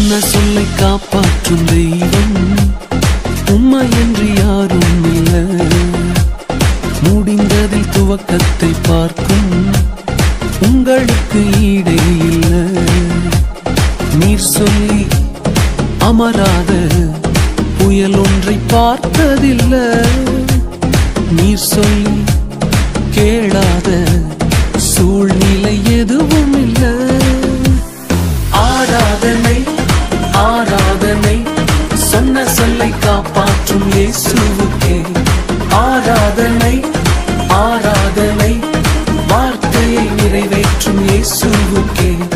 சொன்ன சொல்லை காப்பாற்றும் தெய்வம் உம்மை என்று யாரும் இல்லை முடிந்ததில் துவக்கத்தை பார்க்கும் உங்களுக்கு ஈடே இல்லை நீர் சொல்லி அமராத புயல் ஒன்றை பார்த்ததில்லை நீர் சொல்லி கேளாத சூழ்நிலை எதுவும் இல்லை ஆராதனை ஆராதனை சொன்ன சொல்லை காப்பாற்றும் இயேசுவுக்கே ஆராதனை ஆராதனை வார்த்தையை நிறைவேற்றும் இயேசுவுக்கே